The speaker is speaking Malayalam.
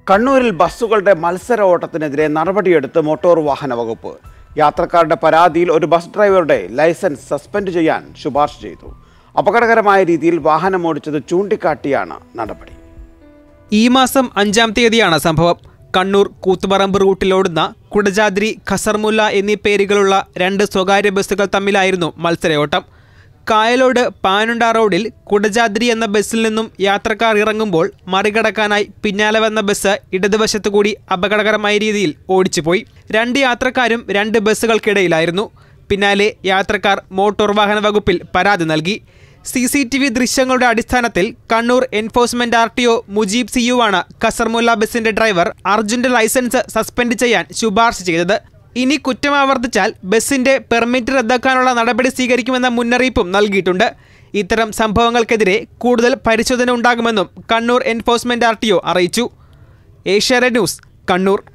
കണ്ണൂരിൽ ബസ്സുകളുടെ മത്സര ഓട്ടത്തിനെതിരെ നടപടിയെടുത്ത് മോട്ടോർ വാഹന വകുപ്പ് യാത്രക്കാരുടെ പരാതിയിൽ ഒരു ബസ് ഡ്രൈവറുടെ ലൈസൻസ് സസ്പെൻഡ് ചെയ്യാൻ ശുപാർശ ചെയ്തു അപകടകരമായ രീതിയിൽ വാഹനമോടിച്ചത് ചൂണ്ടിക്കാട്ടിയാണ് നടപടി ഈ മാസം അഞ്ചാം തീയതിയാണ് സംഭവം കണ്ണൂർ കൂത്തുപറമ്പ് റൂട്ടിലോടുന്ന കുടജാദ്രി ഖസർമുല്ല എന്നീ പേരുകളുള്ള രണ്ട് സ്വകാര്യ ബസ്സുകൾ തമ്മിലായിരുന്നു മത്സരയോട്ടം കായലോട് പാനുണ്ട റോഡിൽ കുടജാദ്രി എന്ന ബസ്സിൽ നിന്നും യാത്രക്കാർ ഇറങ്ങുമ്പോൾ മറികടക്കാനായി പിന്നാലെ വന്ന ബസ് ഇടതുവശത്തു കൂടി അപകടകരമായ രീതിയിൽ ഓടിച്ചുപോയി രണ്ട് യാത്രക്കാരും രണ്ട് ബസ്സുകൾക്കിടയിലായിരുന്നു പിന്നാലെ യാത്രക്കാർ മോട്ടോർ വാഹന വകുപ്പിൽ പരാതി നൽകി സി സി ടി വി ദൃശ്യങ്ങളുടെ അടിസ്ഥാനത്തിൽ Kannur enforcement R T O Mujeeb സിയു ആണ് കസർമുല്ല ബസിന്റെ ഡ്രൈവർ അർജുന്റെ ലൈസൻസ് സസ്പെൻഡ് ചെയ്യാൻ ശുപാർശ ചെയ്തത് ഇനി കുറ്റം ആവർത്തിച്ചാൽ ബസിന്റെ പെർമിറ്റ് റദ്ദാക്കാനുള്ള നടപടി സ്വീകരിക്കുമെന്ന മുന്നറിയിപ്പും നൽകിയിട്ടുണ്ട് ഇത്തരം സംഭവങ്ങൾക്കെതിരെ കൂടുതൽ പരിശോധന ഉണ്ടാകുമെന്നും Kannur enforcement R T O അറിയിച്ചു ഏഷ്യാനെറ്റ് ന്യൂസ് കണ്ണൂർ